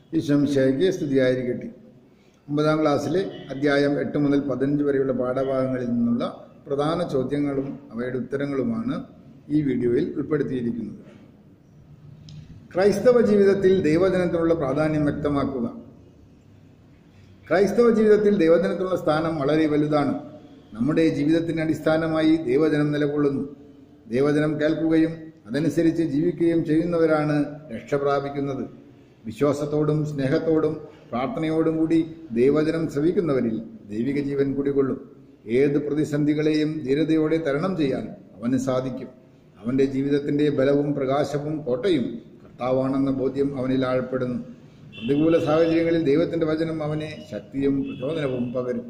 ഈശ്വംശയ്ക്ക് സ്തുതിയായിരിക്കട്ടെ ഒമ്പതാം ക്ലാസ്സിലെ അധ്യായം എട്ട് മുതൽ പതിനഞ്ച് വരെയുള്ള പാഠഭാഗങ്ങളിൽ നിന്നുള്ള പ്രധാന ചോദ്യങ്ങളും അവയുടെ ഉത്തരങ്ങളുമാണ് ഈ വീഡിയോയിൽ ഉൾപ്പെടുത്തിയിരിക്കുന്നത് ക്രൈസ്തവ ജീവിതത്തിൽ ദൈവജനത്തിനുള്ള പ്രാധാന്യം വ്യക്തമാക്കുക ക്രൈസ്തവ ജീവിതത്തിൽ ദൈവജനത്തിനുള്ള സ്ഥാനം വളരെ വലുതാണ് നമ്മുടെ ജീവിതത്തിന് അടിസ്ഥാനമായി ദൈവജനം നിലകൊള്ളുന്നു ദൈവജനം കേൾക്കുകയും അതനുസരിച്ച് ജീവിക്കുകയും ചെയ്യുന്നവരാണ് രക്ഷ പ്രാപിക്കുന്നത് വിശ്വാസത്തോടും സ്നേഹത്തോടും പ്രാർത്ഥനയോടും കൂടി ദൈവജനം ശ്രവിക്കുന്നവരിൽ ദൈവിക ജീവൻ കുടികൊള്ളും ഏത് പ്രതിസന്ധികളെയും ധീരതയോടെ തരണം ചെയ്യാൻ അവന് സാധിക്കും അവന്റെ ജീവിതത്തിന്റെ ബലവും പ്രകാശവും കോട്ടയും കർത്താവാണെന്ന ബോധ്യം അവനിൽ ആഴപ്പെടുന്നു പ്രതികൂല സാഹചര്യങ്ങളിൽ ദൈവത്തിന്റെ വചനം അവനെ ശക്തിയും പ്രചോദനവും പകരും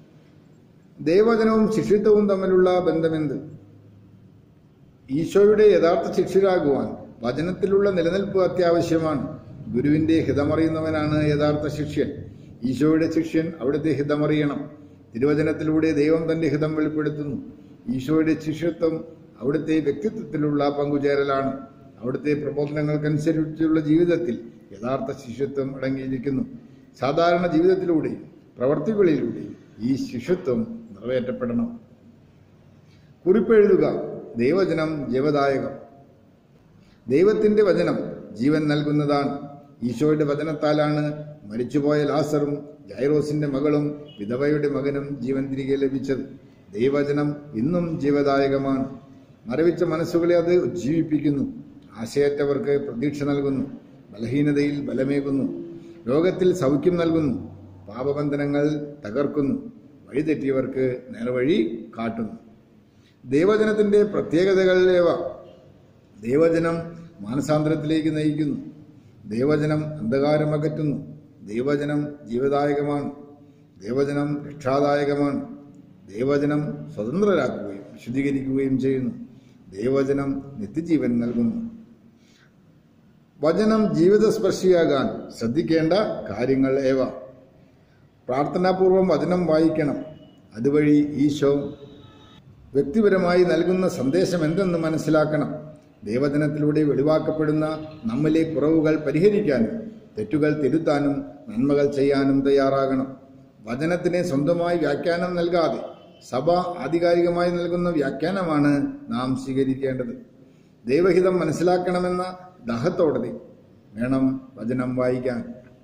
ദൈവവചനവും ശിഷ്യത്വവും തമ്മിലുള്ള ബന്ധമെന്ത് ഈശോയുടെ യഥാർത്ഥ ശിഷ്യരാകുവാൻ വചനത്തിലുള്ള നിലനിൽപ്പ് അത്യാവശ്യമാണ് ഗുരുവിന്റെ ഹിതമറിയുന്നവനാണ് യഥാർത്ഥ ശിഷ്യൻ ഈശോയുടെ ശിഷ്യൻ അവിടുത്തെ ഹിതമറിയണം തിരുവചനത്തിലൂടെ ദൈവം തന്റെ ഹിതം വെളിപ്പെടുത്തുന്നു ഈശോയുടെ ശിഷ്യത്വം അവിടുത്തെ വ്യക്തിത്വത്തിലുള്ള പങ്കുചേരലാണ് അവിടുത്തെ പ്രബോധനങ്ങൾക്കനുസരിച്ചുള്ള ജീവിതത്തിൽ യഥാർത്ഥ ശിഷ്യത്വം അടങ്ങിയിരിക്കുന്നു സാധാരണ ജീവിതത്തിലൂടെയും പ്രവർത്തികളിലൂടെയും ഈ ശിഷ്യത്വം നിറവേറ്റപ്പെടണം കുറിപ്പെഴുതുക ദൈവജനം ജീവദായകം ദൈവത്തിന്റെ വചനം ജീവൻ നൽകുന്നതാണ് ഈശോയുടെ വചനത്താലാണ് മരിച്ചുപോയ ലാസറും ജൈറോസിന്റെ മകളും വിധവയുടെ മകനും ജീവൻ തിരികെ ലഭിച്ചത് ദൈവവചനം ഇന്നും ജീവദായകമാണ് മരവിച്ച മനസ്സുകളെ അത് ഉജ്ജീവിപ്പിക്കുന്നു ആശയറ്റവർക്ക് പ്രതീക്ഷ നൽകുന്നു ബലഹീനതയിൽ ബലമേകുന്നു രോഗത്തിൽ സൗഖ്യം നൽകുന്നു പാപബന്ധനങ്ങൾ തകർക്കുന്നു വഴിതെറ്റിയവർക്ക് നേർവഴി കാട്ടുന്നു ദൈവജനത്തിന്റെ പ്രത്യേകതകൾ ഏവ ദൈവജനം മാനസാന്തരത്തിലേക്ക് നയിക്കുന്നു ദൈവജനം അന്ധകാരം അകറ്റുന്നു ദൈവജനം ജീവദായകമാണ് ദൈവജനം രക്ഷാദായകമാണ് ദൈവജനം സ്വതന്ത്രരാക്കുകയും വിശുദ്ധീകരിക്കുകയും ചെയ്യുന്നു ദൈവജനം നിത്യജീവൻ നൽകുന്നു വചനം ജീവിതസ്പർശിയാകാൻ ശ്രദ്ധിക്കേണ്ട കാര്യങ്ങൾ ഏവ പ്രാർത്ഥനാപൂർവം വചനം വായിക്കണം അതുവഴി ഈശോ വ്യക്തിപരമായി നൽകുന്ന സന്ദേശം എന്തെന്ന് മനസ്സിലാക്കണം ദൈവജനത്തിലൂടെ വെളിവാക്കപ്പെടുന്ന നമ്മിലെ കുറവുകൾ പരിഹരിക്കാനും തെറ്റുകൾ തിരുത്താനും നന്മകൾ ചെയ്യാനും തയ്യാറാകണം വചനത്തിന് സ്വന്തമായി വ്യാഖ്യാനം നൽകാതെ സഭ ആധികാരികമായി നൽകുന്ന വ്യാഖ്യാനമാണ് നാം സ്വീകരിക്കേണ്ടത് ദൈവഹിതം മനസ്സിലാക്കണമെന്ന ദാഹത്തോടെ വേണം വചനം വായിക്കാൻ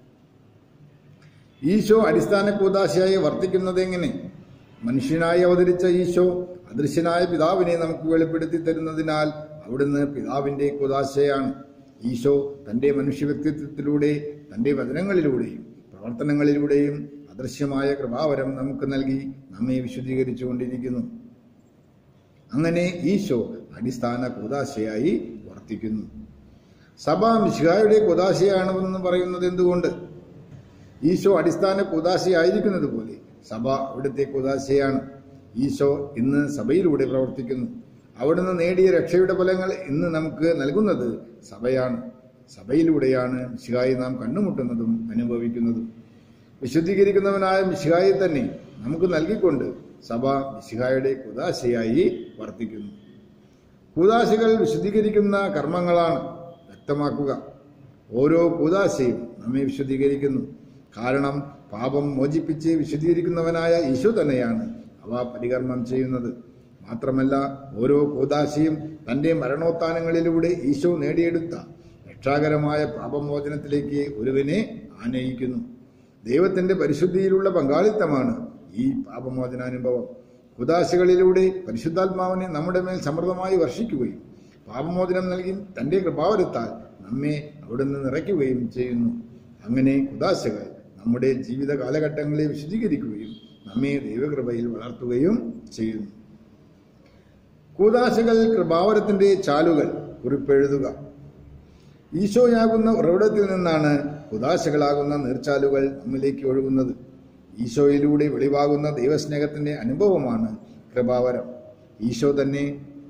ഈശോ അടിസ്ഥാന കൂതാശയായി വർത്തിക്കുന്നത് എങ്ങനെ മനുഷ്യനായി അവതരിച്ച ഈശോ അദൃശ്യനായ പിതാവിനെ നമുക്ക് വെളിപ്പെടുത്തി തരുന്നതിനാൽ അവിടുന്ന് പിതാവിന്റെ കൂതാശയാണ് ഈശോ തന്റെ മനുഷ്യ വ്യക്തിത്വത്തിലൂടെ തന്റെ വചനങ്ങളിലൂടെയും പ്രവർത്തനങ്ങളിലൂടെയും അദൃശ്യമായ കൃപാവരം നമുക്ക് നൽകി നമ്മെ വിശുദ്ധീകരിച്ചുകൊണ്ടിരിക്കുന്നു അങ്ങനെ ഈശോ അടിസ്ഥാന കൂതാശയായി വർത്തിക്കുന്നു സഭ മിശിഹായുടെ കൂതാശയാണെന്ന് പറയുന്നത് എന്തുകൊണ്ട് ഈശോ അടിസ്ഥാന കൂതാശയായിരിക്കുന്നത് പോലെ സഭ അവിടുത്തെ കൂതാശയാണ് ഈശോ ഇന്ന് സഭയിലൂടെ പ്രവർത്തിക്കുന്നു അവിടുന്ന് നേടിയ രക്ഷയുടെ ഫലങ്ങൾ ഇന്ന് നമുക്ക് നൽകുന്നത് സഭയാണ് സഭയിലൂടെയാണ് മിശിഹായി നാം കണ്ടുമുട്ടുന്നതും അനുഭവിക്കുന്നതും വിശുദ്ധീകരിക്കുന്നവനായ മിശിഹായി തന്നെ നമുക്ക് നൽകിക്കൊണ്ട് സഭ മിശിഹായുടെ കുദാശയായി വർത്തിക്കുന്നു കൂതാശകൾ വിശുദ്ധീകരിക്കുന്ന കർമ്മങ്ങളാണ് വ്യക്തമാക്കുക ഓരോ കൂതാശയും നമ്മെ വിശുദ്ധീകരിക്കുന്നു കാരണം പാപം മോചിപ്പിച്ച് വിശുദ്ധീകരിക്കുന്നവനായ ഈശോ തന്നെയാണ് അവ പരികർമ്മം ചെയ്യുന്നത് മാത്രമല്ല ഓരോ കൂതാശയും തന്റെ മരണോത്ഥാനങ്ങളിലൂടെ ഈശോ നേടിയെടുത്ത രക്ഷാകരമായ പാപമോചനത്തിലേക്ക് ഒരുവനെ ആനയിക്കുന്നു ദൈവത്തിന്റെ പരിശുദ്ധിയിലുള്ള പങ്കാളിത്തമാണ് ഈ പാപമോചനാനുഭവം കുദാശകളിലൂടെ പരിശുദ്ധാത്മാവിനെ നമ്മുടെ മേൽ സമൃദ്ധമായി വർഷിക്കുകയും പാപമോചനം നൽകി തന്റെ കൃപാവരത്താൽ നമ്മെ അവിടുന്ന് നിറയ്ക്കുകയും ചെയ്യുന്നു അങ്ങനെ കുദാശകൾ നമ്മുടെ ജീവിത കാലഘട്ടങ്ങളെ വിശദീകരിക്കുകയും നമ്മെ ദൈവകൃപയിൽ വളർത്തുകയും ചെയ്യുന്നു കൂതാശകൾ കൃപാവരത്തിന്റെ ചാലുകൾ കുറിപ്പെഴുതുക ഈശോയാകുന്ന ഉറവിടത്തിൽ നിന്നാണ് കുദാശകളാകുന്ന നീർച്ചാലുകൾ നമ്മിലേക്ക് ഒഴുകുന്നത് ഈശോയിലൂടെ വെളിവാകുന്ന ദൈവസ്നേഹത്തിന്റെ അനുഭവമാണ് കൃപാവരം ഈശോ തന്നെ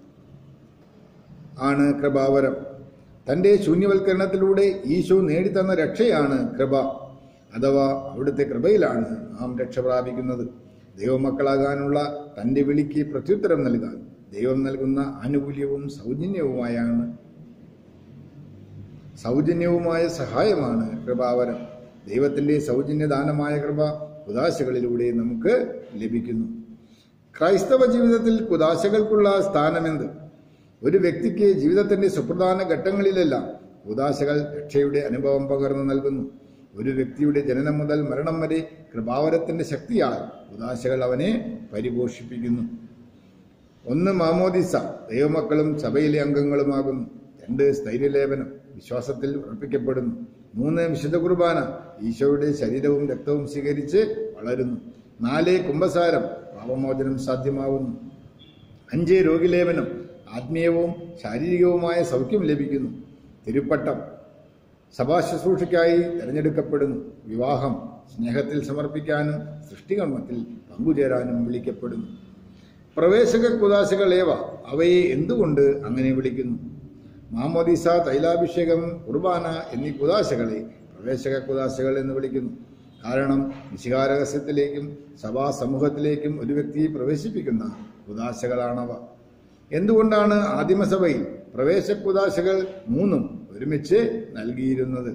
ആണ് കൃപാവരം തന്റെ ശൂന്യവൽക്കരണത്തിലൂടെ ഈശോ നേടിത്തന്ന രക്ഷയാണ് കൃപ അഥവാ അവിടുത്തെ കൃപയിലാണ് നാം രക്ഷ പ്രാപിക്കുന്നത് ദൈവമക്കളാകാനുള്ള തന്റെ വിളിക്ക് പ്രത്യുത്തരം നൽകാൻ ദൈവം നൽകുന്ന ആനുകൂല്യവും സൗജന്യവുമായാണ് സൗജന്യവുമായ സഹായമാണ് കൃപാവരം ദൈവത്തിന്റെ സൗജന്യദാനമായ കൃപ കുദാശകളിലൂടെ നമുക്ക് ലഭിക്കുന്നു ക്രൈസ്തവ ജീവിതത്തിൽ കുദാശകൾക്കുള്ള സ്ഥാനമെന്ത് ഒരു വ്യക്തിക്ക് ജീവിതത്തിന്റെ സുപ്രധാന ഘട്ടങ്ങളിലെല്ലാം കുദാശകൾ രക്ഷയുടെ അനുഭവം പകർന്നു നൽകുന്നു ഒരു വ്യക്തിയുടെ ജനനം മുതൽ മരണം വരെ കൃപാവരത്തിന്റെ ശക്തിയാൽ കുദാശകൾ അവനെ പരിപോഷിപ്പിക്കുന്നു ഒന്ന് മാമോദിസ ദൈവമക്കളും സഭയിലെ അംഗങ്ങളുമാകുന്നു രണ്ട് സ്ഥൈര്യലേപനം വിശ്വാസത്തിൽ ഉറപ്പിക്കപ്പെടുന്നു മൂന്ന് വിശുദ്ധ കുർബാന ഈശോയുടെ ശരീരവും രക്തവും സ്വീകരിച്ച് വളരുന്നു നാല് കുംഭസാരം പാപമോചനം സാധ്യമാവുന്നു അഞ്ച് രോഗിലേപനം ആത്മീയവും ശാരീരികവുമായ സൗഖ്യം ലഭിക്കുന്നു തിരുപ്പട്ടം സഭാശുശ്രൂഷയ്ക്കായി തിരഞ്ഞെടുക്കപ്പെടുന്നു വിവാഹം സ്നേഹത്തിൽ സമർപ്പിക്കാനും സൃഷ്ടികർമ്മത്തിൽ പങ്കുചേരാനും വിളിക്കപ്പെടുന്നു പ്രവേശക കുദാശകൾ ഏവ അവയെ എന്തുകൊണ്ട് അങ്ങനെ വിളിക്കുന്നു മാമോദിസ തൈലാഭിഷേകം കുർബാന എന്നീ കുദാശകളെ പ്രവേശക കുദാശകൾ എന്ന് വിളിക്കുന്നു കാരണം വിശികാരഹസ്യത്തിലേക്കും സഭാ സമൂഹത്തിലേക്കും ഒരു വ്യക്തിയെ പ്രവേശിപ്പിക്കുന്ന കുദാശകളാണവ എന്തുകൊണ്ടാണ് ആദിമസഭയിൽ പ്രവേശ കുദാശകൾ മൂന്നും ഒരുമിച്ച് നൽകിയിരുന്നത്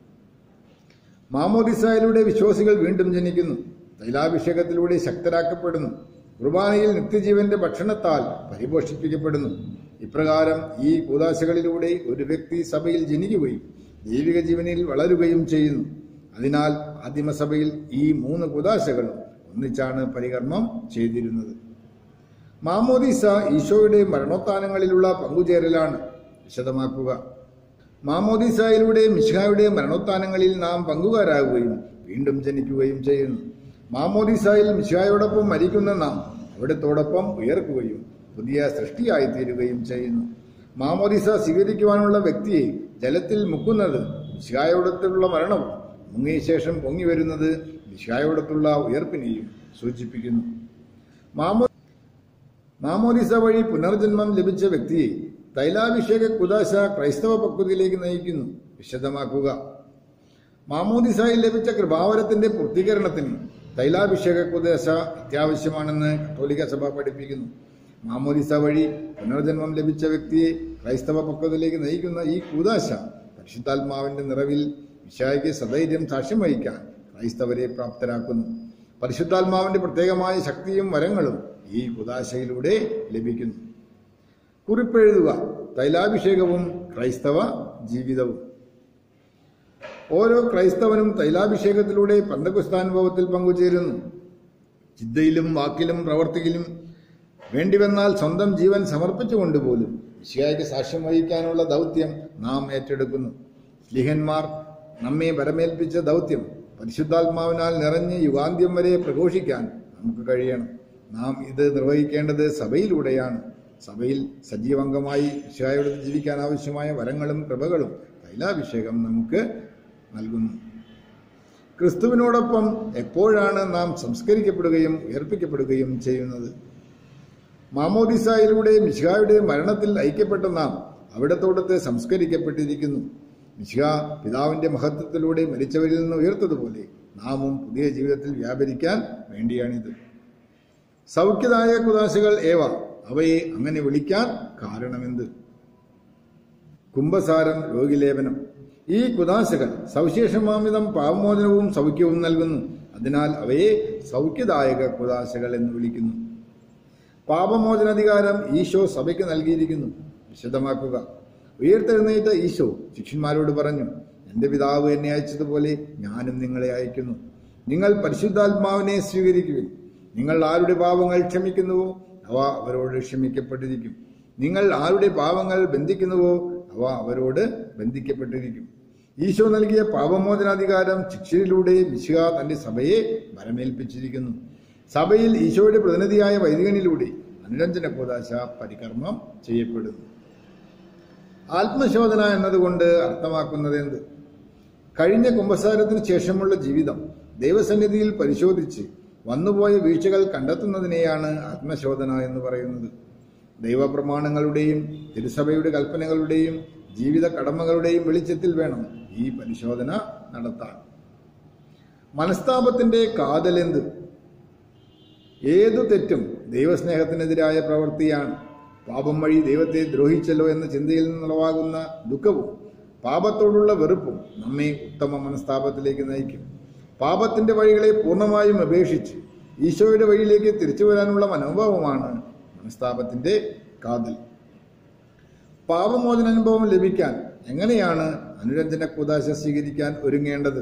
മാമോദിസായിലൂടെ വിശ്വാസികൾ വീണ്ടും ജനിക്കുന്നു തൈലാഭിഷേകത്തിലൂടെ ശക്തരാക്കപ്പെടുന്നു കുർബാനയിൽ നിത്യജീവന്റെ ഭക്ഷണത്താൽ പരിപോഷിപ്പിക്കപ്പെടുന്നു ഇപ്രകാരം ഈ കൂതാശകളിലൂടെ ഒരു വ്യക്തി സഭയിൽ ജനിക്കുകയും ദൈവിക ജീവനിൽ വളരുകയും ചെയ്യുന്നു അതിനാൽ ആദിമസഭയിൽ ഈ മൂന്ന് കുദാശകളും ഒന്നിച്ചാണ് പരികർമ്മം ചെയ്തിരുന്നത് മാമോദീസ ഈശോയുടെ മരണോത്ഥാനങ്ങളിലുള്ള പങ്കുചേരലാണ് വിശദമാക്കുക മാമോദീസായിലൂടെ മിശിഹായുടെ മരണോത്ഥാനങ്ങളിൽ നാം പങ്കുകാരാകുകയും വീണ്ടും ജനിക്കുകയും ചെയ്യുന്നു മാമോദീസായിൽ മിശിഹായോടൊപ്പം മരിക്കുന്ന നാം അവിടത്തോടൊപ്പം ഉയർക്കുകയും പുതിയ സൃഷ്ടിയായി തീരുകയും ചെയ്യുന്നു മാമോദീസ സ്വീകരിക്കുവാനുള്ള വ്യക്തിയെ ജലത്തിൽ മുക്കുന്നത് മിശിഹായോടത്തുള്ള മരണവും മുങ്ങിയ ശേഷം പൊങ്ങി വരുന്നത് മിശിഹായോടത്തുള്ള ഉയർപ്പിനെയും സൂചിപ്പിക്കുന്നു മാമോ മാമോദിസ വഴി പുനർജന്മം ലഭിച്ച വ്യക്തിയെ തൈലാഭിഷേക കുദാശ ക്രൈസ്തവ പക്വതയിലേക്ക് നയിക്കുന്നു വിശദമാക്കുക മാമോദിസായിൽ ലഭിച്ച കൃപാവരത്തിന്റെ പൂർത്തീകരണത്തിന് തൈലാഭിഷേക കുദാശ അത്യാവശ്യമാണെന്ന് കത്തോലിക്ക സഭ പഠിപ്പിക്കുന്നു മാമോദിസ വഴി പുനർജന്മം ലഭിച്ച വ്യക്തിയെ ക്രൈസ്തവ പക്വതയിലേക്ക് നയിക്കുന്ന ഈ കൂദാശ പരിശുദ്ധാത്മാവിന്റെ നിറവിൽ വിശായിക്ക് സധൈര്യം സാക്ഷ്യം വഹിക്കാൻ ക്രൈസ്തവരെ പ്രാപ്തരാക്കുന്നു പരിശുദ്ധാത്മാവിന്റെ പ്രത്യേകമായ ശക്തിയും വരങ്ങളും ഈ കുദാശയിലൂടെ ലഭിക്കുന്നു കുറിപ്പെഴുതുക തൈലാഭിഷേകവും ക്രൈസ്തവ ജീവിതവും ഓരോ ക്രൈസ്തവനും തൈലാഭിഷേകത്തിലൂടെ പന്തകുസ്ഥാനുഭവത്തിൽ പങ്കുചേരുന്നു ചിന്തയിലും വാക്കിലും പ്രവർത്തിയിലും വേണ്ടിവന്നാൽ സ്വന്തം ജീവൻ സമർപ്പിച്ചുകൊണ്ട് പോലും വിശയായ്ക്ക് സാക്ഷ്യം വഹിക്കാനുള്ള ദൗത്യം നാം ഏറ്റെടുക്കുന്നു സ്ലിഹന്മാർ നമ്മെ വരമേൽപ്പിച്ച ദൗത്യം പരിശുദ്ധാത്മാവിനാൽ നിറഞ്ഞ് യുഗാന്ത്യം വരെ പ്രഘോഷിക്കാൻ നമുക്ക് കഴിയണം നാം ഇത് നിർവഹിക്കേണ്ടത് സഭയിലൂടെയാണ് സഭയിൽ സജീവംഗമായി വിശായോട് ജീവിക്കാൻ ആവശ്യമായ വരങ്ങളും കൃപകളും തൈലാഭിഷേകം നമുക്ക് നൽകുന്നു ക്രിസ്തുവിനോടൊപ്പം എപ്പോഴാണ് നാം സംസ്കരിക്കപ്പെടുകയും ഉയർപ്പിക്കപ്പെടുകയും ചെയ്യുന്നത് മാമോദിസായിലൂടെ മിശിഹായുടെ മരണത്തിൽ ഐക്യപ്പെട്ട നാം അവിടത്തോടത്ത് സംസ്കരിക്കപ്പെട്ടിരിക്കുന്നു മിശിഹ പിതാവിന്റെ മഹത്വത്തിലൂടെ മരിച്ചവരിൽ നിന്ന് ഉയർത്തതുപോലെ നാമും പുതിയ ജീവിതത്തിൽ വ്യാപരിക്കാൻ വേണ്ടിയാണിത് സൗഖ്യദായക കുദാശകൾ ഏവ അവയെ അങ്ങനെ വിളിക്കാൻ കാരണമെന്ത് കുംഭസാരം രോഗിലേപനം ഈ കുദാശകൾ സവിശേഷമാമിതം പാവമോചനവും സൗഖ്യവും നൽകുന്നു അതിനാൽ അവയെ സൗഖ്യദായക കുദാശകൾ എന്ന് വിളിക്കുന്നു പാപമോചനാധികാരം ഈശോ സഭയ്ക്ക് നൽകിയിരിക്കുന്നു വിശദമാക്കുക ഉയർത്തെഴുന്നേറ്റ ഈശോ ശിഷ്യന്മാരോട് പറഞ്ഞു എന്റെ പിതാവ് എന്നെ അയച്ചതുപോലെ ഞാനും നിങ്ങളെ അയക്കുന്നു നിങ്ങൾ പരിശുദ്ധാത്മാവിനെ സ്വീകരിക്കുവിൻ നിങ്ങൾ ആരുടെ പാപങ്ങൾ ക്ഷമിക്കുന്നുവോ അവ അവരോട് ക്ഷമിക്കപ്പെട്ടിരിക്കും നിങ്ങൾ ആരുടെ പാപങ്ങൾ ബന്ധിക്കുന്നുവോ അവ അവരോട് ബന്ധിക്കപ്പെട്ടിരിക്കും ഈശോ നൽകിയ പാപമോചനാധികാരം ശിക്ഷയിലൂടെ മിശിക തന്റെ സഭയെ വരമേൽപ്പിച്ചിരിക്കുന്നു സഭയിൽ ഈശോയുടെ പ്രതിനിധിയായ വൈദികനിലൂടെ അനുരഞ്ജന കൂതാശ പരികർമ്മം ചെയ്യപ്പെടുന്നു ആത്മശോധന എന്നതുകൊണ്ട് അർത്ഥമാക്കുന്നത് എന്ത് കഴിഞ്ഞ കുംഭസാരത്തിന് ശേഷമുള്ള ജീവിതം ദൈവസന്നിധിയിൽ പരിശോധിച്ച് വന്നുപോയ വീഴ്ചകൾ കണ്ടെത്തുന്നതിനെയാണ് ആത്മശോധന എന്ന് പറയുന്നത് ദൈവപ്രമാണങ്ങളുടെയും തിരുസഭയുടെ കൽപ്പനകളുടെയും ജീവിത കടമകളുടെയും വെളിച്ചത്തിൽ വേണം ഈ പരിശോധന നടത്താൻ മനസ്താപത്തിന്റെ കാതലെന്ത് ഏതു തെറ്റും ദൈവസ്നേഹത്തിനെതിരായ പ്രവൃത്തിയാണ് പാപം വഴി ദൈവത്തെ ദ്രോഹിച്ചല്ലോ എന്ന ചിന്തയിൽ നിന്നുളവാകുന്ന ദുഃഖവും പാപത്തോടുള്ള വെറുപ്പും നമ്മെ ഉത്തമ മനസ്താപത്തിലേക്ക് നയിക്കും പാപത്തിന്റെ വഴികളെ പൂർണ്ണമായും അപേക്ഷിച്ച് ഈശോയുടെ വഴിയിലേക്ക് തിരിച്ചു വരാനുള്ള മനോഭാവമാണ് മനസ്താപത്തിന്റെ കാതൽ പാപമോചനാനുഭവം ലഭിക്കാൻ എങ്ങനെയാണ് അനുരഞ്ജന കുദാശ സ്വീകരിക്കാൻ ഒരുങ്ങേണ്ടത്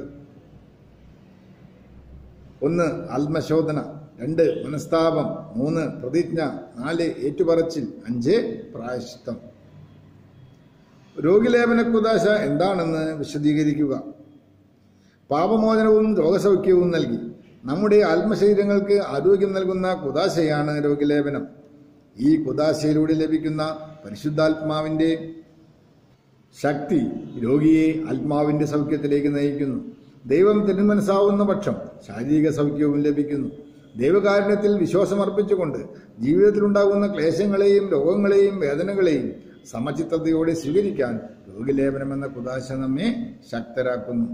ഒന്ന് ആത്മശോധന രണ്ട് മനസ്താപം മൂന്ന് പ്രതിജ്ഞ നാല് ഏറ്റുപറച്ചിൽ അഞ്ച് പ്രായശ്ചിത്തം രോഗിലേപന കുദാശ എന്താണെന്ന് വിശദീകരിക്കുക പാപമോചനവും രോഗസൗഖ്യവും നൽകി നമ്മുടെ ആത്മശരീരങ്ങൾക്ക് ആരോഗ്യം നൽകുന്ന കുദാശയാണ് രോഗിലേപനം ഈ കുദാശയിലൂടെ ലഭിക്കുന്ന പരിശുദ്ധാത്മാവിന്റെ ശക്തി രോഗിയെ ആത്മാവിന്റെ സൗഖ്യത്തിലേക്ക് നയിക്കുന്നു ദൈവം തിരുമനസ്സാവുന്ന പക്ഷം ശാരീരിക സൗഖ്യവും ലഭിക്കുന്നു ദൈവകാരുണ്യത്തിൽ വിശ്വാസമർപ്പിച്ചുകൊണ്ട് ജീവിതത്തിലുണ്ടാകുന്ന ക്ലേശങ്ങളെയും രോഗങ്ങളെയും വേദനകളെയും സമചിത്തതയോടെ സ്വീകരിക്കാൻ രോഗിലേപനം എന്ന കുദാശ നമ്മെ ശക്തരാക്കുന്നു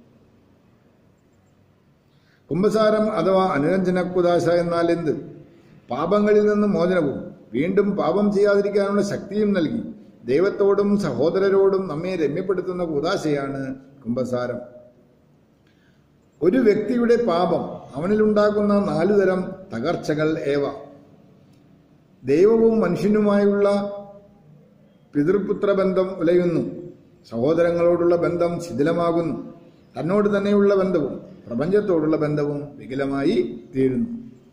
കുംഭസാരം അഥവാ അനുരഞ്ജന കുദാശ എന്നാൽ എന്ത് പാപങ്ങളിൽ നിന്ന് മോചനവും വീണ്ടും പാപം ചെയ്യാതിരിക്കാനുള്ള ശക്തിയും നൽകി ദൈവത്തോടും സഹോദരരോടും നമ്മെ രമ്യപ്പെടുത്തുന്ന കുദാശയാണ് കുംഭസാരം ഒരു വ്യക്തിയുടെ പാപം അവനിലുണ്ടാക്കുന്ന നാലുതരം തകർച്ചകൾ ഏവ ദൈവവും മനുഷ്യനുമായുള്ള പിതൃപുത്ര ബന്ധം ഉലയുന്നു സഹോദരങ്ങളോടുള്ള ബന്ധം ശിഥിലമാകുന്നു തന്നോട് തന്നെയുള്ള ബന്ധവും പ്രപഞ്ചത്തോടുള്ള ബന്ധവും വികലമായി തീരുന്നു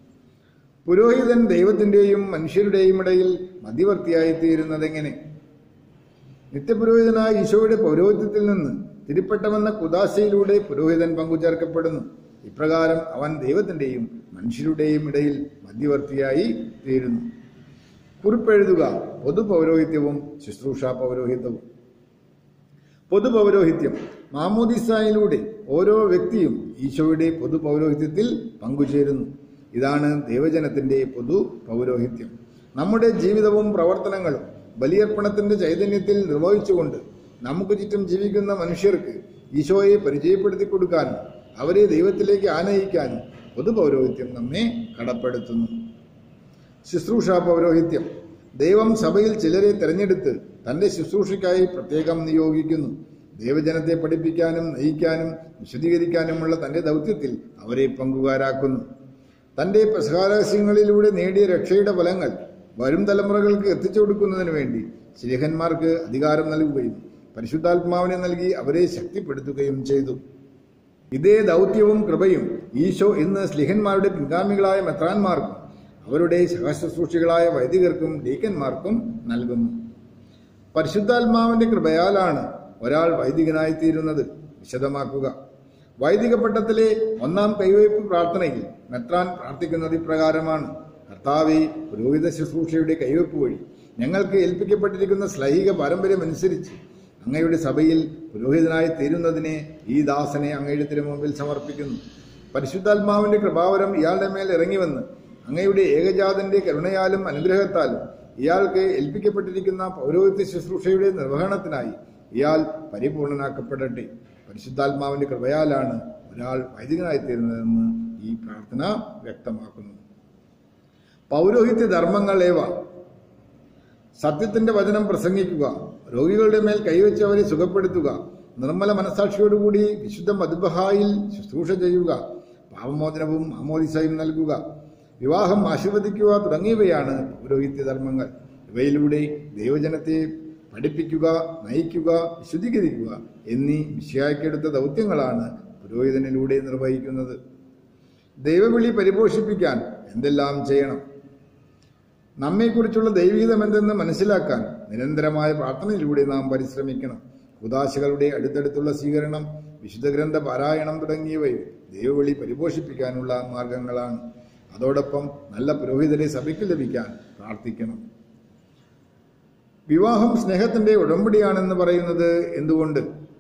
പുരോഹിതൻ ദൈവത്തിന്റെയും മനുഷ്യരുടെയും ഇടയിൽ മധ്യവർത്തിയായി തീരുന്നതെങ്ങനെ നിത്യപുരോഹിതനായ ഈശോയുടെ പൗരോഹിത്യത്തിൽ നിന്ന് തിരുപ്പെട്ടമെന്ന കുദാശയിലൂടെ പുരോഹിതൻ പങ്കുചേർക്കപ്പെടുന്നു ഇപ്രകാരം അവൻ ദൈവത്തിന്റെയും മനുഷ്യരുടെയും ഇടയിൽ മധ്യവർത്തിയായി തീരുന്നു കുറിപ്പെഴുതുക പൊതുപൗരോഹിത്യവും ശുശ്രൂഷ പൗരോഹിത്യവും പൊതുപൗരോഹിത്യം മാമോദിസായിലൂടെ ഓരോ വ്യക്തിയും ഈശോയുടെ പൊതുപൗരോഹിത്യത്തിൽ പങ്കുചേരുന്നു ഇതാണ് ദൈവജനത്തിന്റെ പൊതു പൗരോഹിത്യം നമ്മുടെ ജീവിതവും പ്രവർത്തനങ്ങളും ബലിയർപ്പണത്തിന്റെ ചൈതന്യത്തിൽ നിർവഹിച്ചുകൊണ്ട് നമുക്ക് ചുറ്റും ജീവിക്കുന്ന മനുഷ്യർക്ക് ഈശോയെ പരിചയപ്പെടുത്തി കൊടുക്കാനും അവരെ ദൈവത്തിലേക്ക് ആനയിക്കാനും പൊതുപൗരോഹിത്യം നമ്മെ കടപ്പെടുത്തുന്നു ശുശ്രൂഷ പൗരോഹിത്യം ദൈവം സഭയിൽ ചിലരെ തെരഞ്ഞെടുത്ത് തന്റെ ശുശ്രൂഷയ്ക്കായി പ്രത്യേകം നിയോഗിക്കുന്നു ദൈവജനത്തെ പഠിപ്പിക്കാനും നയിക്കാനും വിശദീകരിക്കാനുമുള്ള തന്റെ ദൗത്യത്തിൽ അവരെ പങ്കുകാരാക്കുന്നു തന്റെ പ്രസാരസ്യങ്ങളിലൂടെ നേടിയ രക്ഷയുടെ ഫലങ്ങൾ വരും തലമുറകൾക്ക് എത്തിച്ചു കൊടുക്കുന്നതിന് വേണ്ടി ശ്രീഹന്മാർക്ക് അധികാരം നൽകുകയും പരിശുദ്ധാത്മാവിനെ നൽകി അവരെ ശക്തിപ്പെടുത്തുകയും ചെയ്തു ഇതേ ദൗത്യവും കൃപയും ഈശോ ഇന്ന് സ്ലിഹന്മാരുടെ പിൻഗാമികളായ മെത്രാന്മാർക്കും അവരുടെ സഹശുശ്രൂഷികളായ വൈദികർക്കും ഡീക്കന്മാർക്കും നൽകുന്നു പരിശുദ്ധാത്മാവിന്റെ കൃപയാലാണ് ഒരാൾ വൈദികനായി തീരുന്നത് വിശദമാക്കുക വൈദിക പട്ടത്തിലെ ഒന്നാം കൈവയ്പ് പ്രാർത്ഥനയിൽ മെത്രാൻ പ്രാർത്ഥിക്കുന്നത് ഇപ്രകാരമാണ് കർത്താവെ പുരോഹിത ശുശ്രൂഷയുടെ കൈവയ്പ് വഴി ഞങ്ങൾക്ക് ഏൽപ്പിക്കപ്പെട്ടിരിക്കുന്ന ശ്ലൈഹിക പാരമ്പര്യമനുസരിച്ച് അങ്ങയുടെ സഭയിൽ പുരോഹിതനായി തീരുന്നതിനെ ഈ ദാസനെ അങ്ങയുടെ തിരുമുമ്പിൽ സമർപ്പിക്കുന്നു പരിശുദ്ധാത്മാവിന്റെ കൃപാവരം ഇയാളുടെ മേൽ ഇറങ്ങിവന്ന് അങ്ങയുടെ ഏകജാതന്റെ കരുണയാലും അനുഗ്രഹത്താലും ഇയാൾക്ക് ഏൽപ്പിക്കപ്പെട്ടിരിക്കുന്ന പൗരോഹിത്യ ശുശ്രൂഷയുടെ നിർവഹണത്തിനായി ഇയാൾ പരിപൂർണനാക്കപ്പെടട്ടെ പരിശുദ്ധാത്മാവിന്റെ കൃപയാലാണ് ഒരാൾ വൈദികനായി തീരുന്നതെന്ന് ഈ പ്രാർത്ഥന വ്യക്തമാക്കുന്നു പൗരോഹിത്യ ധർമ്മങ്ങൾ ഏവ സത്യത്തിന്റെ വചനം പ്രസംഗിക്കുക രോഗികളുടെ മേൽ കൈവച്ച് അവരെ സുഖപ്പെടുത്തുക നിർമ്മല മനസാക്ഷിയോടുകൂടി വിശുദ്ധ മധുബഹായിൽ ശുശ്രൂഷ ചെയ്യുക പാപമോചനവും ആമോദിസയും നൽകുക വിവാഹം ആശീർവദിക്കുക തുടങ്ങിയവയാണ് പൗരോഹിത്യ ധർമ്മങ്ങൾ ഇവയിലൂടെ ദൈവജനത്തെ പഠിപ്പിക്കുക നയിക്കുക വിശുദ്ധീകരിക്കുക എന്നീ വിഷയാക്കിയെടുത്ത ദൗത്യങ്ങളാണ് പുരോഹിതനിലൂടെ നിർവഹിക്കുന്നത് ദൈവവിളി പരിപോഷിപ്പിക്കാൻ എന്തെല്ലാം ചെയ്യണം നമ്മെക്കുറിച്ചുള്ള ദൈവീതം എന്തെന്ന് മനസ്സിലാക്കാൻ നിരന്തരമായ പ്രാർത്ഥനയിലൂടെ നാം പരിശ്രമിക്കണം ഉദാശകളുടെ അടുത്തടുത്തുള്ള സ്വീകരണം വിശുദ്ധ ഗ്രന്ഥ പാരായണം തുടങ്ങിയവയും ദൈവവിളി പരിപോഷിപ്പിക്കാനുള്ള മാർഗങ്ങളാണ് അതോടൊപ്പം നല്ല പുരോഹിതരെ സഭയ്ക്ക് ലഭിക്കാൻ പ്രാർത്ഥിക്കണം വിവാഹം സ്നേഹത്തിന്റെ ഉടമ്പടിയാണെന്ന് പറയുന്നത് എന്തുകൊണ്ട്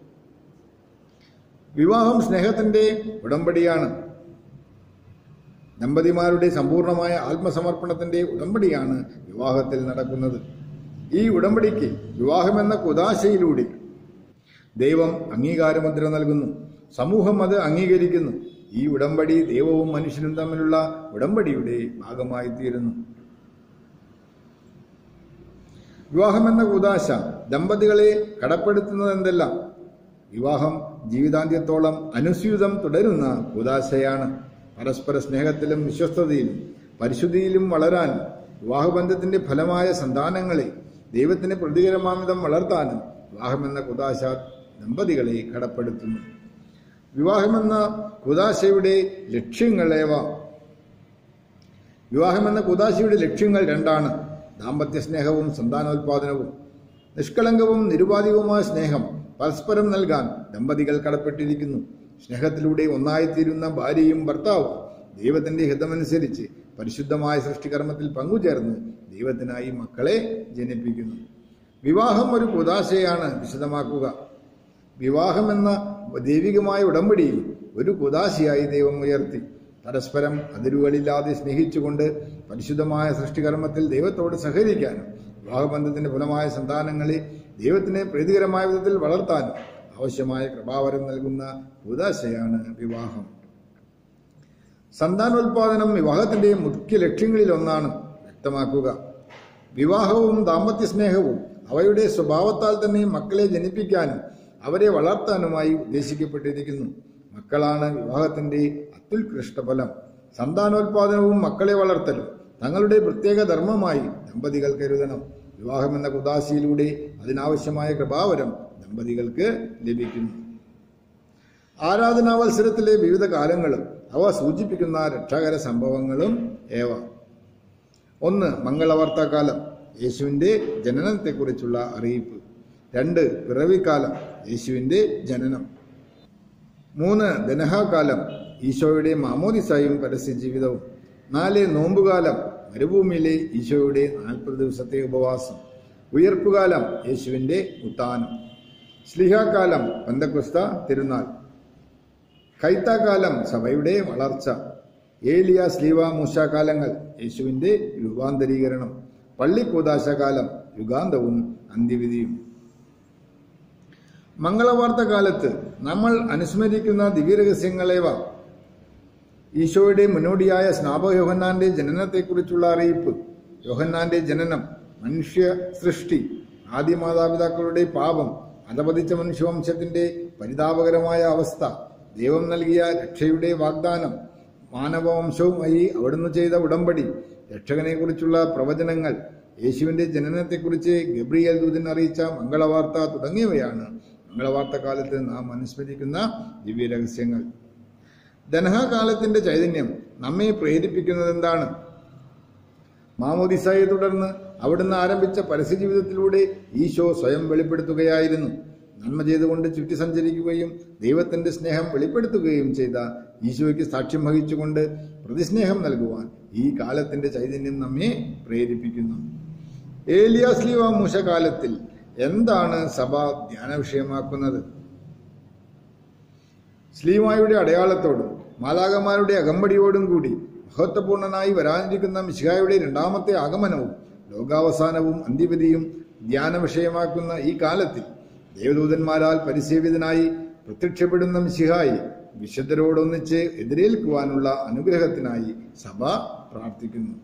വിവാഹം സ്നേഹത്തിന്റെ ഉടമ്പടിയാണ് ദമ്പതിമാരുടെ സമ്പൂർണമായ ആത്മസമർപ്പണത്തിന്റെ ഉടമ്പടിയാണ് വിവാഹത്തിൽ നടക്കുന്നത് ഈ ഉടമ്പടിക്ക് വിവാഹമെന്ന കുദാശയിലൂടെ ദൈവം അംഗീകാരമുദ്ര നൽകുന്നു സമൂഹം അത് അംഗീകരിക്കുന്നു ഈ ഉടമ്പടി ദൈവവും മനുഷ്യനും തമ്മിലുള്ള ഉടമ്പടിയുടെ ഭാഗമായി തീരുന്നു വിവാഹമെന്ന കുദാശ ദമ്പതികളെ കടപ്പെടുത്തുന്നത് എന്തെല്ലാം വിവാഹം ജീവിതാന്ത്യത്തോളം അനുസ്യൂതം തുടരുന്ന ഉദാശയാണ് പരസ്പര സ്നേഹത്തിലും വിശ്വസ്തതയിലും പരിശുദ്ധിയിലും വളരാൻ വിവാഹബന്ധത്തിന്റെ ഫലമായ സന്താനങ്ങളെ ദൈവത്തിന് പ്രതികരമാമിതം വളർത്താനും വിവാഹമെന്ന കുദാശ ദമ്പതികളെ കടപ്പെടുത്തുന്നു വിവാഹമെന്ന കുദാശയുടെ ലക്ഷ്യങ്ങളേവ വിവാഹമെന്ന കുദാശയുടെ ലക്ഷ്യങ്ങൾ രണ്ടാണ് ദാമ്പത്യ സ്നേഹവും സന്താനോൽപാദനവും നിഷ്കളങ്കവും നിരുപാധികവുമായ സ്നേഹം പരസ്പരം നൽകാൻ ദമ്പതികൾ കടപ്പെട്ടിരിക്കുന്നു സ്നേഹത്തിലൂടെ ഒന്നായിത്തീരുന്ന ഭാര്യയും ഭർത്താവും ദൈവത്തിന്റെ ഹിതമനുസരിച്ച് പരിശുദ്ധമായ സൃഷ്ടികർമ്മത്തിൽ പങ്കുചേർന്ന് ദൈവത്തിനായി മക്കളെ ജനിപ്പിക്കുന്നു വിവാഹം ഒരു കുദാശയാണ് വിശദമാക്കുക വിവാഹമെന്ന ദൈവികമായ ഉടമ്പടിയിൽ ഒരു കുദാശയായി ദൈവം ഉയർത്തി പരസ്പരം അതിരുകളില്ലാതെ സ്നേഹിച്ചുകൊണ്ട് പരിശുദ്ധമായ സൃഷ്ടികർമ്മത്തിൽ ദൈവത്തോട് സഹകരിക്കാനും വിവാഹബന്ധത്തിന്റെ ഫലമായ സന്താനങ്ങളെ ദൈവത്തിന് പ്രീതികരമായ വിധത്തിൽ വളർത്താനും ആവശ്യമായ കൃപാവരം നൽകുന്ന കുദാശയാണ് വിവാഹം സന്താനോൽപാദനം വിവാഹത്തിന്റെ മുഖ്യ ലക്ഷ്യങ്ങളിൽ ഒന്നാണ് വ്യക്തമാക്കുക വിവാഹവും ദാമ്പത്യ സ്നേഹവും അവയുടെ സ്വഭാവത്താൽ തന്നെ മക്കളെ ജനിപ്പിക്കാനും അവരെ വളർത്താനുമായി ഉദ്ദേശിക്കപ്പെട്ടിരിക്കുന്നു മക്കളാണ് വിവാഹത്തിന്റെ അത്യുത്കൃഷ്ട ഫലം സന്താനോൽപാദനവും മക്കളെ വളർത്തലും തങ്ങളുടെ പ്രത്യേക ധർമ്മമായി ദമ്പതികൾ കരുതണം വിവാഹമെന്ന കുദാശയിലൂടെ അതിനാവശ്യമായ കൃപാവരം ദമ്പതികൾക്ക് ലഭിക്കുന്നു ആരാധനാവത്സരത്തിലെ വിവിധ കാലങ്ങളും അവ സൂചിപ്പിക്കുന്ന രക്ഷാകര സംഭവങ്ങളും ഏവ ഒന്ന് മംഗളവാർത്താകാലം യേശുവിന്റെ ജനനത്തെക്കുറിച്ചുള്ള അറിയിപ്പ് രണ്ട് പിറവിക്കാലം യേശുവിന്റെ ജനനം മൂന്ന് ദനഹാകാലം ഈശോയുടെ മാമോദിസായും പരസ്യ ജീവിതവും നാല് നോമ്പുകാലം മരുഭൂമിയിലെ ഈശോയുടെ നാൽപ്പത് ദിവസത്തെ ഉപവാസം ഉയർപ്പുകാലം യേശുവിന്റെ ഉത്താനം സ്ലിഹാകാലം പന്തക്കുസ്ത തിരുനാൾ കൈത്താകാലം സഭയുടെ വളർച്ച ഏലിയ സ്ലീവ മൂശാകാലങ്ങൾ യേശുവിന്റെ രൂപാന്തരീകരണം പള്ളിക്കൂതാശകാലം യുഗാന്തവും അന്ത്യവിധിയും മംഗളവാർത്ത കാലത്ത് നമ്മൾ അനുസ്മരിക്കുന്ന ദിവ്യരഹസ്യങ്ങളേവ ഈശോയുടെ മുന്നോടിയായ സ്നാപക യോഹന്നാന്റെ ജനനത്തെക്കുറിച്ചുള്ള അറിയിപ്പ് യോഹന്നാന്റെ ജനനം മനുഷ്യ സൃഷ്ടി ആദ്യ മാതാപിതാക്കളുടെ പാപം അധപതിച്ച മനുഷ്യവംശത്തിന്റെ പരിതാപകരമായ അവസ്ഥ ദൈവം നൽകിയ രക്ഷയുടെ വാഗ്ദാനം മാനവവംശവുമായി അവിടുന്ന് ചെയ്ത ഉടമ്പടി രക്ഷകനെക്കുറിച്ചുള്ള പ്രവചനങ്ങൾ യേശുവിന്റെ ജനനത്തെക്കുറിച്ച് ഗബ്രിയൽ ദൂതൻ അറിയിച്ച മംഗളവാർത്ത തുടങ്ങിയവയാണ് മംഗളവാർത്ത കാലത്ത് നാം അനുസ്മരിക്കുന്ന ദിവ്യരഹസ്യങ്ങൾ ദനഹകാലത്തിന്റെ ചൈതന്യം നമ്മെ പ്രേരിപ്പിക്കുന്നത് എന്താണ് മാമോദിസായെ തുടർന്ന് അവിടുന്ന് ആരംഭിച്ച പരസ്യജീവിതത്തിലൂടെ ഈശോ സ്വയം വെളിപ്പെടുത്തുകയായിരുന്നു നന്മ ചെയ്തുകൊണ്ട് ചുറ്റി സഞ്ചരിക്കുകയും ദൈവത്തിന്റെ സ്നേഹം വെളിപ്പെടുത്തുകയും ചെയ്ത ഈശോയ്ക്ക് സാക്ഷ്യം വഹിച്ചുകൊണ്ട് പ്രതിസ്നേഹം നൽകുവാൻ ഈ കാലത്തിന്റെ ചൈതന്യം നമ്മെ പ്രേരിപ്പിക്കുന്നു ഏലിയാസ്ലീവ മൂശകാലത്തിൽ എന്താണ് സഭ ധ്യാന വിഷയമാക്കുന്നത് സ്ലീമായുടെ അടയാളത്തോടും മാലാകന്മാരുടെ അകമ്പടിയോടും കൂടി മഹത്വപൂർണനായി വരാനിരിക്കുന്ന മിശിഹായുടെ രണ്ടാമത്തെ ആഗമനവും ലോകാവസാനവും അന്ത്യവിധിയും ധ്യാന വിഷയമാക്കുന്ന ഈ കാലത്തിൽ ദേവദൂതന്മാരാൽ പരിസേവിതനായി പ്രത്യക്ഷപ്പെടുന്ന മിശിഹായി വിശുദ്ധരോടൊന്നിച്ച് എതിരേൽക്കുവാനുള്ള അനുഗ്രഹത്തിനായി സഭ പ്രാർത്ഥിക്കുന്നു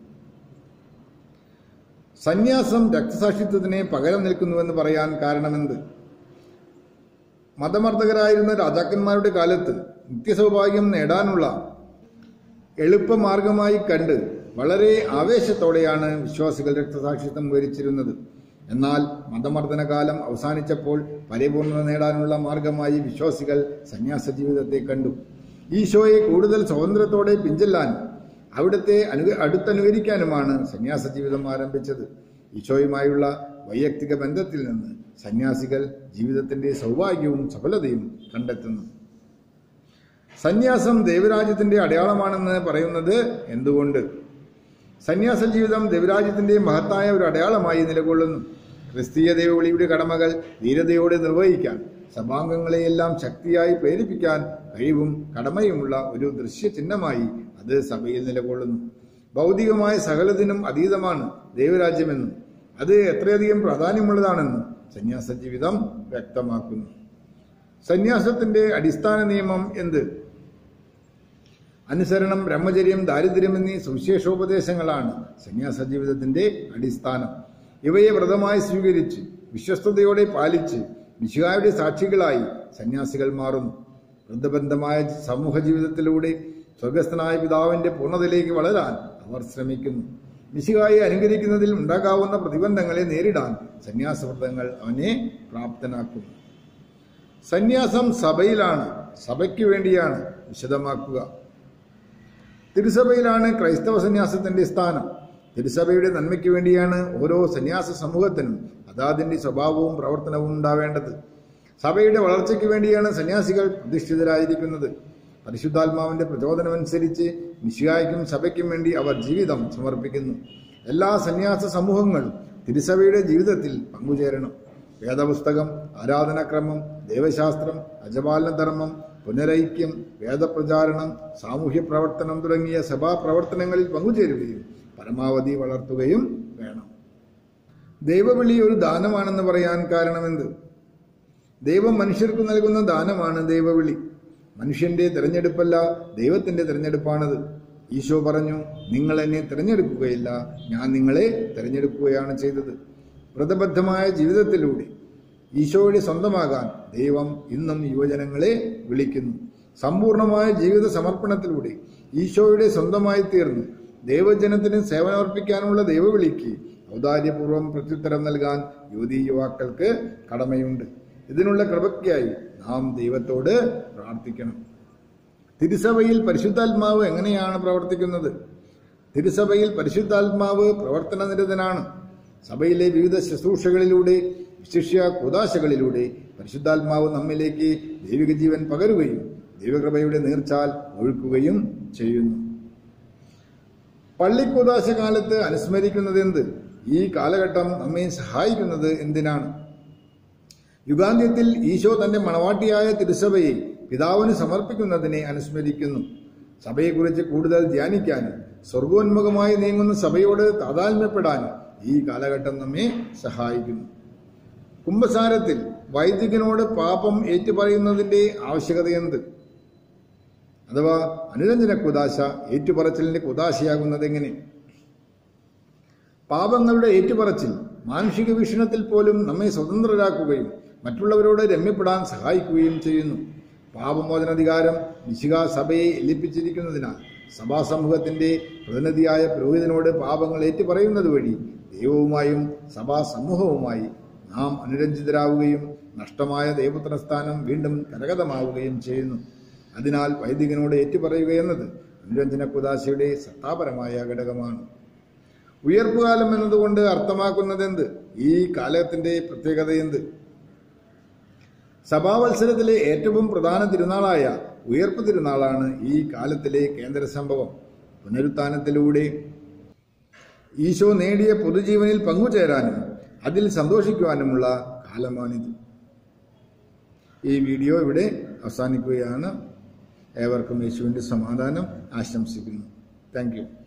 സന്യാസം രക്തസാക്ഷിത്വത്തിന് പകരം നിൽക്കുന്നുവെന്ന് പറയാൻ കാരണമെന്ത് മതമർദ്ദകരായിരുന്ന രാജാക്കന്മാരുടെ കാലത്ത് നിത്യസൗഭാഗ്യം നേടാനുള്ള എളുപ്പമാർഗമായി കണ്ട് വളരെ ആവേശത്തോടെയാണ് വിശ്വാസികൾ രക്തസാക്ഷിത്വം വരിച്ചിരുന്നത് എന്നാൽ മതമർദ്ദന കാലം അവസാനിച്ചപ്പോൾ പരിപൂർണത നേടാനുള്ള മാർഗമായി വിശ്വാസികൾ സന്യാസ ജീവിതത്തെ കണ്ടു ഈശോയെ കൂടുതൽ സ്വാതന്ത്ര്യത്തോടെ പിഞ്ചെല്ലാനും അവിടുത്തെ അനു അടുത്തനുകരിക്കാനുമാണ് സന്യാസ ജീവിതം ആരംഭിച്ചത് ഈശോയുമായുള്ള വൈയക്തിക ബന്ധത്തിൽ നിന്ന് സന്യാസികൾ ജീവിതത്തിന്റെ സൗഭാഗ്യവും സഫലതയും കണ്ടെത്തുന്നു സന്യാസം ദൈവരാജ്യത്തിന്റെ അടയാളമാണെന്ന് പറയുന്നത് എന്തുകൊണ്ട് സന്യാസ ജീവിതം ദൈവരാജ്യത്തിന്റെ മഹത്തായ ഒരു അടയാളമായി നിലകൊള്ളുന്നു ക്രിസ്തീയ ദൈവവിളിയുടെ കടമകൾ ധീരതയോടെ നിർവഹിക്കാൻ സഭാംഗങ്ങളെയെല്ലാം ശക്തിയായി പ്രേരിപ്പിക്കാൻ കഴിവും കടമയുമുള്ള ഒരു ദൃശ്യ ചിഹ്നമായി അത് സഭയിൽ നിലകൊള്ളുന്നു ഭൗതികമായ സകലതിനും അതീതമാണ് ദൈവരാജ്യമെന്നും അത് എത്രയധികം പ്രാധാന്യമുള്ളതാണെന്നും സന്യാസ ജീവിതം വ്യക്തമാക്കുന്നു സന്യാസത്തിന്റെ അടിസ്ഥാന നിയമം എന്ത് അനുസരണം ബ്രഹ്മചര്യം ദാരിദ്ര്യം എന്നീ സുവിശേഷോപദേശങ്ങളാണ് സന്യാസ ജീവിതത്തിന്റെ അടിസ്ഥാനം ഇവയെ വ്രതമായി സ്വീകരിച്ച് വിശ്വസ്തയോടെ പാലിച്ച് വിശുഹായുടെ സാക്ഷികളായി സന്യാസികൾ മാറുന്നു വൃദ്ധബന്ധമായ സമൂഹ ജീവിതത്തിലൂടെ സ്വർഗസ്ഥനായ പിതാവിന്റെ പൂർണ്ണതയിലേക്ക് വളരാൻ അവർ ശ്രമിക്കുന്നു മിശിഹായെ അനുകരിക്കുന്നതിൽ ഉണ്ടാകാവുന്ന പ്രതിബന്ധങ്ങളെ നേരിടാൻ സന്യാസവ്രതങ്ങൾ അവനെ പ്രാപ്തനാക്കുന്നു സന്യാസം സഭയിലാണ് സഭയ്ക്ക് വേണ്ടിയാണ് വിശദമാക്കുക തിരുസഭയിലാണ് ക്രൈസ്തവ സന്യാസത്തിന്റെ സ്ഥാനം തിരുസഭയുടെ നന്മയ്ക്ക് വേണ്ടിയാണ് ഓരോ സന്യാസ സമൂഹത്തിനും അതാതിന്റെ സ്വഭാവവും പ്രവർത്തനവും ഉണ്ടാവേണ്ടത് സഭയുടെ വളർച്ചയ്ക്ക് വേണ്ടിയാണ് സന്യാസികൾ പ്രതിഷ്ഠിതരായിരിക്കുന്നത് പരിശുദ്ധാത്മാവിന്റെ പ്രചോദനമനുസരിച്ച് മിശിഹായ്ക്കും സഭയ്ക്കും വേണ്ടി അവർ ജീവിതം സമർപ്പിക്കുന്നു എല്ലാ സന്യാസ സമൂഹങ്ങളും തിരുസഭയുടെ ജീവിതത്തിൽ പങ്കുചേരണം വേദപുസ്തകം ആരാധനാക്രമം ദേവശാസ്ത്രം അജപാലന ധർമ്മം പുനരൈക്യം വേദപ്രചാരണം സാമൂഹ്യ പ്രവർത്തനം തുടങ്ങിയ സഭാ പ്രവർത്തനങ്ങളിൽ പങ്കുചേരുകയും പരമാവധി വളർത്തുകയും വേണം ദൈവവിളി ഒരു ദാനമാണെന്ന് പറയാൻ കാരണമെന്ത് ദൈവം മനുഷ്യർക്ക് നൽകുന്ന ദാനമാണ് ദൈവവിളി മനുഷ്യന്റെ തിരഞ്ഞെടുപ്പല്ല ദൈവത്തിന്റെ തിരഞ്ഞെടുപ്പാണത് ഈശോ പറഞ്ഞു നിങ്ങൾ എന്നെ തിരഞ്ഞെടുക്കുകയില്ല ഞാൻ നിങ്ങളെ തിരഞ്ഞെടുക്കുകയാണ് ചെയ്തത് വ്രതബദ്ധമായ ജീവിതത്തിലൂടെ ഈശോയുടെ സ്വന്തമാകാൻ ദൈവം ഇന്നും യുവജനങ്ങളെ വിളിക്കുന്നു സമ്പൂർണമായ ജീവിത സമർപ്പണത്തിലൂടെ ഈശോയുടെ സ്വന്തമായി തീർന്നു ദൈവജനത്തിന് സേവനമർപ്പിക്കാനുള്ള ദൈവവിളിക്ക് ഔദാര്യപൂർവ്വം പ്രത്യുത്തരം നൽകാൻ യുവതീ യുവാക്കൾക്ക് കടമയുണ്ട് ഇതിനുള്ള കൃപയ്ക്കായി നാം ദൈവത്തോട് പ്രാർത്ഥിക്കണം തിരുസഭയിൽ പരിശുദ്ധാത്മാവ് എങ്ങനെയാണ് പ്രവർത്തിക്കുന്നത് തിരുസഭയിൽ പരിശുദ്ധാത്മാവ് പ്രവർത്തന നിരതനാണ് സഭയിലെ വിവിധ ശുശ്രൂഷകളിലൂടെ വിശിഷ്യ കുദാശകളിലൂടെ പരിശുദ്ധാത്മാവ് നമ്മിലേക്ക് ദൈവിക ജീവൻ പകരുകയും ദൈവകൃപയുടെ നീർച്ചാൽ ഒഴുക്കുകയും ചെയ്യുന്നു പള്ളിക്കുദാശ കാലത്ത് അനുസ്മരിക്കുന്നത് എന്ത് ഈ കാലഘട്ടം നമ്മെ സഹായിക്കുന്നത് എന്തിനാണ് യുഗാന്ത്യത്തിൽ ഈശോ തന്റെ മണവാട്ടിയായ തിരുസഭയെ പിതാവിന് സമർപ്പിക്കുന്നതിനെ അനുസ്മരിക്കുന്നു സഭയെക്കുറിച്ച് കൂടുതൽ ധ്യാനിക്കാനും സ്വർഗോന്മുഖമായി നീങ്ങുന്ന സഭയോട് താതാത്മ്യപ്പെടാനും ഈ കാലഘട്ടം നമ്മെ സഹായിക്കുന്നു കുംഭസാരത്തിൽ വൈദികനോട് പാപം ഏറ്റുപറയുന്നതിന്റെ ആവശ്യകത എന്ത് അഥവാ അനുരഞ്ജന കുദാശ ഏറ്റുപറച്ചിലിന്റെ കുദാശയാകുന്നത് എങ്ങനെ പാപങ്ങളുടെ ഏറ്റുപറച്ചിൽ മാനുഷിക വീക്ഷണത്തിൽ പോലും നമ്മെ സ്വതന്ത്രരാക്കുകയും മറ്റുള്ളവരോട് രമ്യപ്പെടാൻ സഹായിക്കുകയും ചെയ്യുന്നു പാപമോചനാധികാരം നിശിക സഭയെ ഏൽപ്പിച്ചിരിക്കുന്നതിനാൽ സഭാ സമൂഹത്തിന്റെ പ്രതിനിധിയായ പുരോഹിതനോട് പാപങ്ങൾ ഏറ്റുപറയുന്നത് വഴി ദൈവവുമായും സഭാ സമൂഹവുമായി നാം അനുരഞ്ജിതരാവുകയും നഷ്ടമായ ദൈവപുത്ര സ്ഥാനം വീണ്ടും കരഗതമാവുകയും ചെയ്യുന്നു അതിനാൽ വൈദികനോട് ഏറ്റുപറയുക എന്നത് അനുരഞ്ജന കുദാശയുടെ സത്താപരമായ ഘടകമാണ് ഉയർപ്പുകാലം എന്നതുകൊണ്ട് അർത്ഥമാക്കുന്നത് എന്ത് ഈ കാലത്തിന്റെ പ്രത്യേകത എന്ത് സഭാവത്സരത്തിലെ ഏറ്റവും പ്രധാന തിരുനാളായ ഉയർപ്പ് തിരുനാളാണ് ഈ കാലത്തിലെ കേന്ദ്ര സംഭവം പുനരുത്ഥാനത്തിലൂടെ ഈശോ നേടിയ പൊതുജീവനിൽ പങ്കുചേരാനും അതിൽ സന്തോഷിക്കുവാനുമുള്ള കാലമാണിത് ഈ വീഡിയോ ഇവിടെ അവസാനിക്കുകയാണ് ഏവർക്കും യേശുവിൻ്റെ സമാധാനം ആശംസിക്കുന്നു താങ്ക് യു